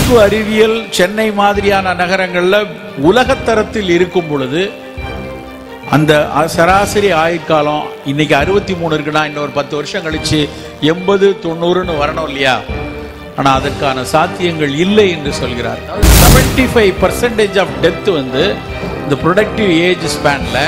மருத்துவ அறிவியல் சென்னை மாதிரியான நகரங்கள்ல உலகத்தரத்தில் இருக்கும் பொழுது அந்த அ- சராசரி ஆயுட்காலம் இன்னைக்கு அறுபத்தி மூணு இருக்குன்னா இன்னொரு பத்து வருஷம் கழிச்சு எண்பது தொண்ணூறுன்னு வரணும் இல்லையா ஆனா அதற்கான சாத்தியங்கள் இல்லை என்று சொல்கிறார் seventy five percentage of death வந்து இந்த ப்ரொடக்டிவ் ஏஜ் ஸ்பேன்ல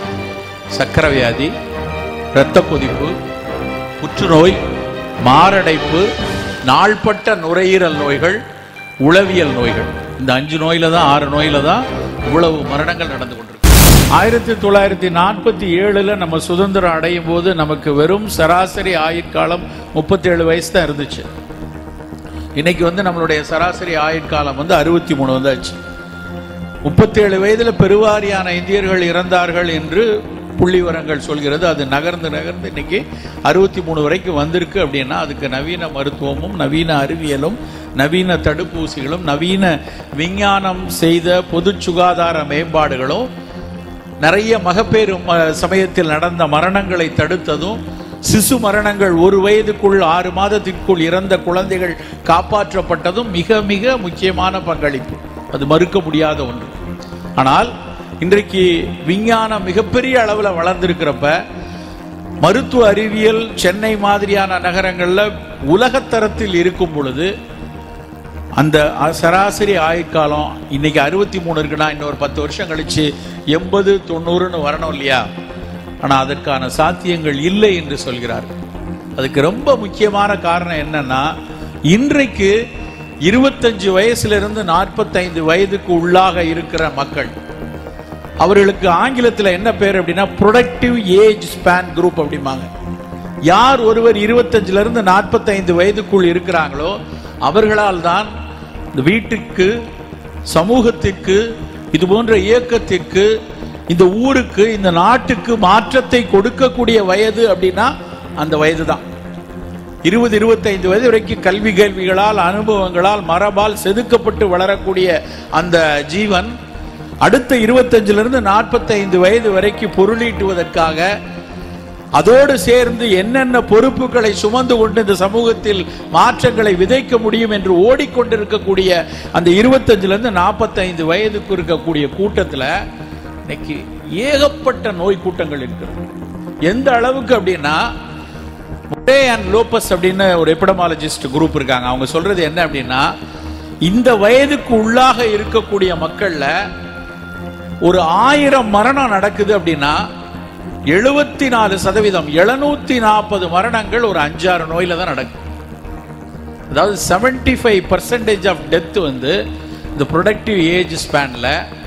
சக்கரை வியாதி இரத்த கொதிப்பு புற்றுநோய் மாரடைப்பு நாள்பட்ட நுரையீரல் நோய்கள் உளவியல் நோய்கள் இந்த அஞ்சு நோயில தான் ஆறு நோயில தான் இவ்வளவு மரணங்கள் நடந்து கொண்டிருக்கு ஆயிரத்தி தொள்ளாயிரத்தி நாற்பத்தி ஏழுல நம்ம சுதந்திரம் அடையும் போது நமக்கு வெறும் சராசரி ஆயுட்காலம் முப்பத்தி ஏழு வயசு தான் இருந்துச்சு இன்னைக்கு வந்து நம்மளுடைய சராசரி ஆயுட்காலம் வந்து அறுபத்தி மூணு வந்தாச்சு முப்பத்தேழு வயதுல பெருவாரியான இந்தியர்கள் இறந்தார்கள் என்று புள்ளிவரங்கள் சொல்கிறது அது நகர்ந்து நகர்ந்து இன்னைக்கு அறுபத்தி மூணு வரைக்கும் வந்திருக்கு அப்படின்னா அதுக்கு நவீன மருத்துவமும் நவீன அறிவியலும் நவீன தடுப்பூசிகளும் நவீன விஞ்ஞானம் செய்த பொது சுகாதார மேம்பாடுகளும் நிறைய மகப்பேறு ம- சமயத்தில் நடந்த மரணங்களை தடுத்ததும் சிசு மரணங்கள் ஒரு வயதுக்குள் ஆறு மாதத்திற்குள் இறந்த குழந்தைகள் காப்பாற்றப்பட்டதும் மிக மிக முக்கியமான பங்களிப்பு அது மறுக்க முடியாத ஒன்று ஆனால் இன்றைக்கு விஞ்ஞானம் மிகப்பெரிய அளவில் வளர்ந்திருக்கிறப்ப மருத்துவ அறிவியல் சென்னை மாதிரியான நகரங்கள்ல உலகத்தரத்தில் இருக்கும் பொழுது அந்த அ- சராசரி ஆயுட்காலம் இன்னைக்கு அறுபத்தி மூணு இருக்குன்னா இன்னொரு பத்து வருஷம் கழிச்சு எண்பது தொண்ணூறுன்னு வரணும் இல்லையா ஆனா அதற்கான சாத்தியங்கள் இல்லை என்று சொல்கிறார் அதுக்கு ரொம்ப முக்கியமான காரணம் என்னன்னா இன்றைக்கு இருபத்தஞ்சு வயசுல இருந்து நாற்பத்தைந்து வயதுக்கு உள்ளாக இருக்கிற மக்கள் அவர்களுக்கு ஆங்கிலத்தில் என்ன பேர் அப்படின்னா ப்ரொடக்டிவ் ஏஜ் ஸ்பேன் குரூப் அப்படிம்பாங்க யார் ஒருவர் இருபத்தஞ்சுல இருந்து நாற்பத்தைந்து வயதுக்குள் இருக்கிறாங்களோ அவர்களால் தான் இந்த வீட்டுக்கு சமூகத்திற்கு இது போன்ற இயக்கத்திற்கு இந்த ஊருக்கு இந்த நாட்டுக்கு மாற்றத்தை கொடுக்கக்கூடிய வயது அப்படின்னா அந்த வயது தான் இருபது இருபத்தைந்து வயது வரைக்கும் கல்வி கேள்விகளால் அனுபவங்களால் மரபால் செதுக்கப்பட்டு வளரக்கூடிய அந்த ஜீவன் அடுத்த இருபத்தஞ்சுல இருந்து நாற்பத்தைந்து வயது வரைக்கும் பொருளீட்டுவதற்காக அதோடு சேர்ந்து என்னென்ன பொறுப்புகளை சுமந்து கொண்டு இந்த சமூகத்தில் மாற்றங்களை விதைக்க முடியும் என்று ஓடிக்கொண்டிருக்கக்கூடிய அந்த இருபத்தஞ்சுல இருந்து நாற்பத்தைந்து வயதுக்கு இருக்கக்கூடிய கூட்டத்துல இன்னைக்கு ஏகப்பட்ட நோய் கூட்டங்கள் இருக்கிறது எந்த அளவுக்கு அப்படின்னா முட்டே அண்ட் லோபஸ் அப்படின்னு ஒரு எபிடமாலஜிஸ்ட் குரூப் இருக்காங்க அவங்க சொல்றது என்ன அப்படின்னா இந்த வயதுக்கு உள்ளாக இருக்கக்கூடிய மக்கள்ல ஒரு ஆயிரம் மரணம் நடக்குது அப்படின்னா எழுபத்தி நாலு சதவீதம் எழுநூத்தி நாற்பது மரணங்கள் ஒரு அஞ்சாறு நோயில தான் நடக்கும் அதாவது seventy five percentage of death வந்து இந்த ப்ரொடக்டிவ் ஏஜ் ஸ்பேன்ல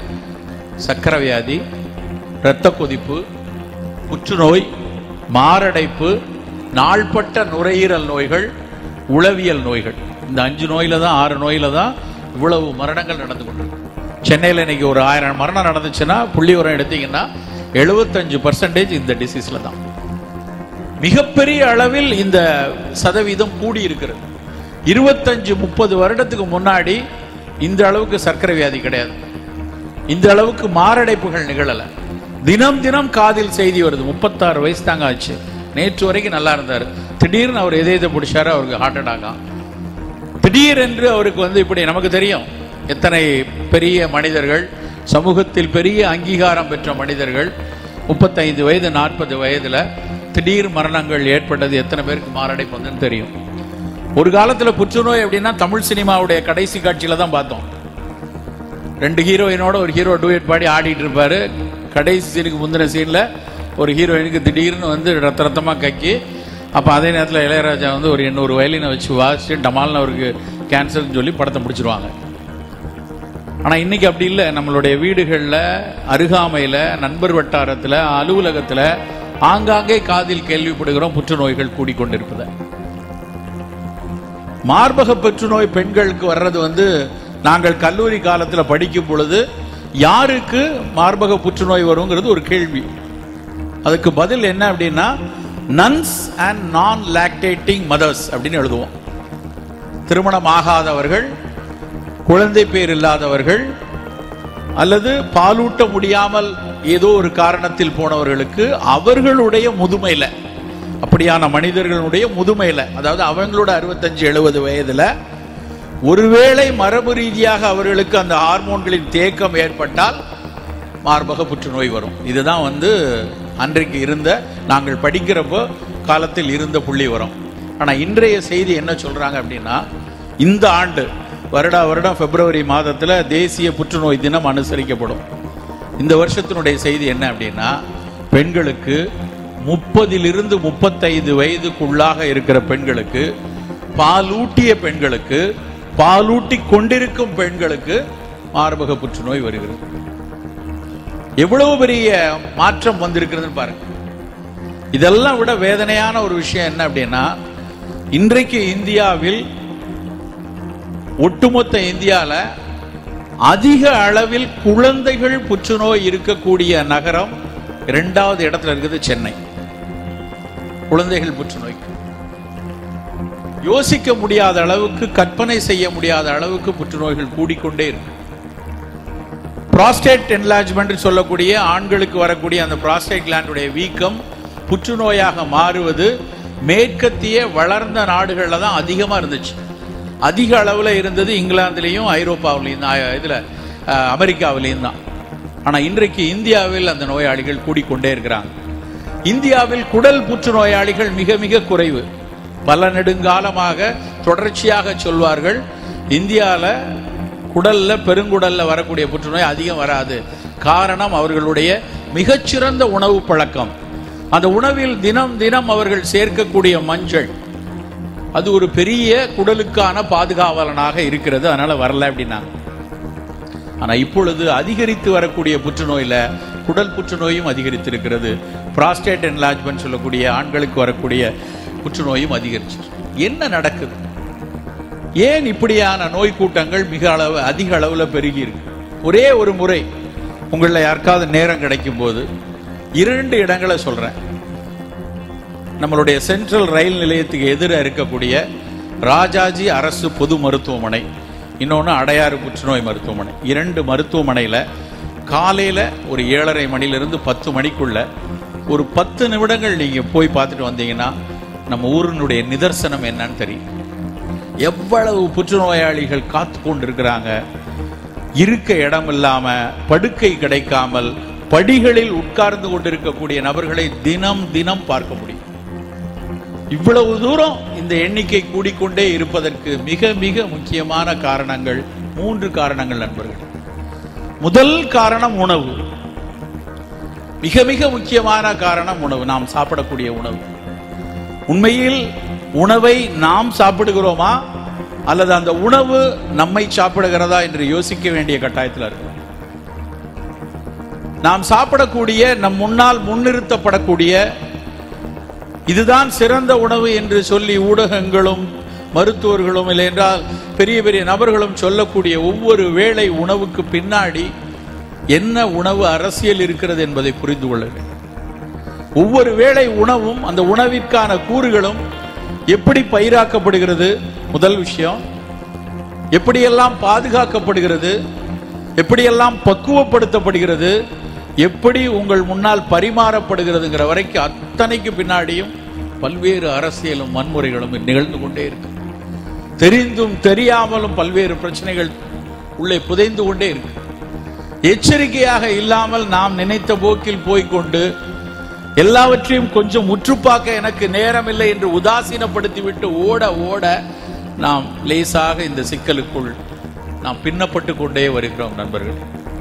சக்கரை வியாதி இரத்த கொதிப்பு புற்றுநோய் மாரடைப்பு நாள்பட்ட நுரையீரல் நோய்கள் உளவியல் நோய்கள் இந்த அஞ்சு நோயில தான் ஆறு நோயில தான் இவ்வளவு மரணங்கள் நடந்து கொண்டிருக்கு சென்னையில் இன்னைக்கு ஒரு ஆயிரம் மரணம் நடந்துச்சுன்னா புள்ளி உரம் எடுத்தீங்கன்னா எழுபத்தஞ்சு பர்சன்டேஜ் இந்த டிசீஸ்ல தான் மிகப்பெரிய அளவில் இந்த சதவீதம் கூடி இருக்கிறது இருபத்தஞ்சு முப்பது வருடத்துக்கு முன்னாடி இந்த அளவுக்கு சர்க்கரை வியாதி கிடையாது இந்த அளவுக்கு மாரடைப்புகள் நிகழல தினம் தினம் காதில் செய்தி வருது முப்பத்தாறு வயசு தாங்க ஆச்சு நேற்று வரைக்கும் நல்லா இருந்தார் திடீர்னு அவர் எதை எதை பிடிச்சாரு அவருக்கு ஹார்ட் அட்டாக்கா திடீரென்று அவருக்கு வந்து இப்படி நமக்கு தெரியும் எத்தனை பெரிய மனிதர்கள் சமூகத்தில் பெரிய அங்கீகாரம் பெற்ற மனிதர்கள் முப்பத்தைந்து வயது நாற்பது வயதுல திடீர் மரணங்கள் ஏற்பட்டது எத்தனை பேருக்கு மாரடைப்பு வந்துன்னு தெரியும் ஒரு காலத்துல புற்றுநோய் அப்படின்னா தமிழ் சினிமாவுடைய கடைசி காட்சியில தான் பார்த்தோம் ரெண்டு ஹீரோயினோட ஒரு ஹீரோ டூயட் பாடி ஆடிட்டு இருப்பாரு கடைசி சீனுக்கு முந்தின சீன்ல ஒரு ஹீரோயினுக்கு திடீர்னு வந்து ரத்த ரத்தமா கக்கி அப்ப அதே நேரத்துல இளையராஜா வந்து ஒரு எண்ணூறு வயலினை வச்சு வாசிச்சு டமால்னு அவருக்கு கேன்சர்னு சொல்லி படத்தை முடிச்சிருவாங்க ஆனா இன்னைக்கு அப்படி இல்லை நம்மளுடைய வீடுகள்ல அருகாமையில நண்பர் வட்டாரத்துல அலுவலகத்துல ஆங்காங்கே காதில் கேள்விப்படுகிறோம் புற்றுநோய்கள் கூடிக்கொண்டிருப்பதை மார்பக புற்றுநோய் பெண்களுக்கு வர்றது வந்து நாங்கள் கல்லூரி காலத்துல படிக்கும் பொழுது யாருக்கு மார்பக புற்றுநோய் வருங்கிறது ஒரு கேள்வி அதுக்கு பதில் என்ன அப்படின்னா nuns and non lactating mothers அப்படின்னு எழுதுவோம் திருமணம் ஆகாதவர்கள் குழந்தை பேர் இல்லாதவர்கள் அல்லது பாலூட்ட முடியாமல் ஏதோ ஒரு காரணத்தில் போனவர்களுக்கு அவர்களுடைய முதுமையில அப்படியான மனிதர்களுடைய முதுமையில அதாவது அவங்களோட அறுபத்தஞ்சு எழுபது வயதுல ஒருவேளை மரபு ரீதியாக அவர்களுக்கு அந்த ஹார்மோன்களின் தேக்கம் ஏற்பட்டால் மார்பக புற்றுநோய் வரும் இதுதான் வந்து அன்றைக்கு இருந்த நாங்கள் படிக்கிறப்போ காலத்தில் இருந்த புள்ளி வரும் ஆனா இன்றைய செய்தி என்ன சொல்றாங்க அப்படின்னா இந்த ஆண்டு வருடா வருடம் பிப்ரவரி மாதத்துல தேசிய புற்றுநோய் தினம் அனுசரிக்கப்படும் இந்த வருஷத்தினுடைய செய்தி என்ன அப்படின்னா பெண்களுக்கு முப்பதிலிருந்து முப்பத்தைந்து வயதுக்குள்ளாக இருக்கிற பெண்களுக்கு பாலூட்டிய பெண்களுக்கு பாலூட்டி கொண்டிருக்கும் பெண்களுக்கு மார்பக புற்றுநோய் வருகிறது எவ்வளவு பெரிய மாற்றம் வந்திருக்கிறதுன்னு பாருங்க இதெல்லாம் விட வேதனையான ஒரு விஷயம் என்ன அப்படின்னா இன்றைக்கு இந்தியாவில் ஒட்டுமொத்த இந்தியால அதிக அளவில் குழந்தைகள் புற்றுநோய் இருக்கக்கூடிய நகரம் இரண்டாவது இடத்துல இருக்குது சென்னை குழந்தைகள் புற்றுநோய்க்கு யோசிக்க முடியாத அளவுக்கு கற்பனை செய்ய முடியாத அளவுக்கு புற்றுநோய்கள் கூடிக்கொண்டே இருக்கு புராஸ்டேட் என்லார்ஜ்மெண்ட் சொல்லக்கூடிய ஆண்களுக்கு வரக்கூடிய அந்த புராஸ்டேட் கிளாண்டுடைய வீக்கம் புற்றுநோயாக மாறுவது மேற்கத்திய வளர்ந்த நாடுகள்ல தான் அதிகமா இருந்துச்சு அதிக அளவுல இருந்தது இங்கிலாந்துலயும் ஐரோப்பாவிலையும் தான் இதுல அஹ், அமெரிக்காவிலையும் தான் ஆனா இன்றைக்கு இந்தியாவில் அந்த நோயாளிகள் கூடிக்கொண்டே இருக்கிறாங்க இந்தியாவில் குடல் புற்றுநோயாளிகள் மிக மிக குறைவு பல நெடுங்காலமாக தொடர்ச்சியாக சொல்வார்கள் இந்தியால குடல்ல பெருங்குடல்ல வரக்கூடிய புற்றுநோய் அதிகம் வராது காரணம் அவர்களுடைய மிகச்சிறந்த உணவு பழக்கம் அந்த உணவில் தினம் தினம் அவர்கள் சேர்க்கக்கூடிய மஞ்சள் அது ஒரு பெரிய குடலுக்கான பாதுகாவலனாக இருக்கிறது அதனால வரல அப்படின்னாங்க ஆனா இப்பொழுது அதிகரித்து வரக்கூடிய புற்றுநோயில குடல் புற்றுநோயும் அதிகரித்திருக்கிறது புராஸ்டேட் என்லார்ஜ்மெண்ட் சொல்லக்கூடிய ஆண்களுக்கு வரக்கூடிய புற்றுநோயும் அதிகரிச்சு என்ன நடக்குது ஏன் இப்படியான நோய் கூட்டங்கள் மிக அளவு அதிக அளவுல பெருகி இருக்கு ஒரே ஒரு முறை உங்கள யாருக்காவது நேரம் கிடைக்கும் போது இரண்டு இடங்களை சொல்றேன் நம்மளுடைய சென்ட்ரல் ரயில் நிலையத்துக்கு எதிர இருக்கக்கூடிய ராஜாஜி அரசு பொது மருத்துவமனை இன்னொன்று அடையாறு புற்றுநோய் மருத்துவமனை இரண்டு மருத்துவமனையில் காலையில் ஒரு ஏழரை மணிலிருந்து பத்து மணிக்குள்ள ஒரு பத்து நிமிடங்கள் நீங்கள் போய் பார்த்துட்டு வந்தீங்கன்னா நம்ம ஊரினுடைய நிதர்சனம் என்னன்னு தெரியும் எவ்வளவு புற்றுநோயாளிகள் காத்து கொண்டு இருக்கிறாங்க இருக்க இடம் இல்லாம படுக்கை கிடைக்காமல் படிகளில் உட்கார்ந்து கொண்டிருக்கக்கூடிய நபர்களை தினம் தினம் பார்க்க முடியும் இவ்வளவு தூரம் இந்த எண்ணிக்கை கூடிக்கொண்டே இருப்பதற்கு மிக மிக முக்கியமான காரணங்கள் மூன்று காரணங்கள் நண்பர்கள் முதல் காரணம் உணவு மிக மிக முக்கியமான காரணம் உணவு நாம் சாப்பிடக்கூடிய உணவு உண்மையில் உணவை நாம் சாப்பிடுகிறோமா அல்லது அந்த உணவு நம்மை சாப்பிடுகிறதா என்று யோசிக்க வேண்டிய கட்டாயத்தில் இருக்கிறோம் நாம் சாப்பிடக்கூடிய நம் முன்னால் முன்னிறுத்தப்படக்கூடிய இதுதான் சிறந்த உணவு என்று சொல்லி ஊடகங்களும் மருத்துவர்களும் இல்லை என்றால் பெரிய பெரிய நபர்களும் சொல்லக்கூடிய ஒவ்வொரு வேளை உணவுக்கு பின்னாடி என்ன உணவு அரசியல் இருக்கிறது என்பதை புரிந்து கொள்ள வேண்டும் ஒவ்வொரு வேளை உணவும் அந்த உணவிற்கான கூறுகளும் எப்படி பயிராக்கப்படுகிறது முதல் விஷயம் எப்படியெல்லாம் பாதுகாக்கப்படுகிறது எப்படியெல்லாம் பக்குவப்படுத்தப்படுகிறது எப்படி உங்கள் முன்னால் பரிமாறப்படுகிறதுங்கிற வரைக்கும் அத்தனைக்கு பின்னாடியும் பல்வேறு அரசியலும் வன்முறைகளும் நிகழ்ந்து கொண்டே இருக்கு தெரிந்தும் தெரியாமலும் பல்வேறு பிரச்சனைகள் உள்ளே புதைந்து கொண்டே இருக்கு எச்சரிக்கையாக இல்லாமல் நாம் நினைத்த போக்கில் போய்க்கொண்டு எல்லாவற்றையும் கொஞ்சம் முற்றுப்பாக்க எனக்கு நேரம் இல்லை என்று உதாசீனப்படுத்திவிட்டு ஓட ஓட நாம் லேசாக இந்த சிக்கலுக்குள் நாம் பின்னப்பட்டு கொண்டே வருகிறோம் நண்பர்கள்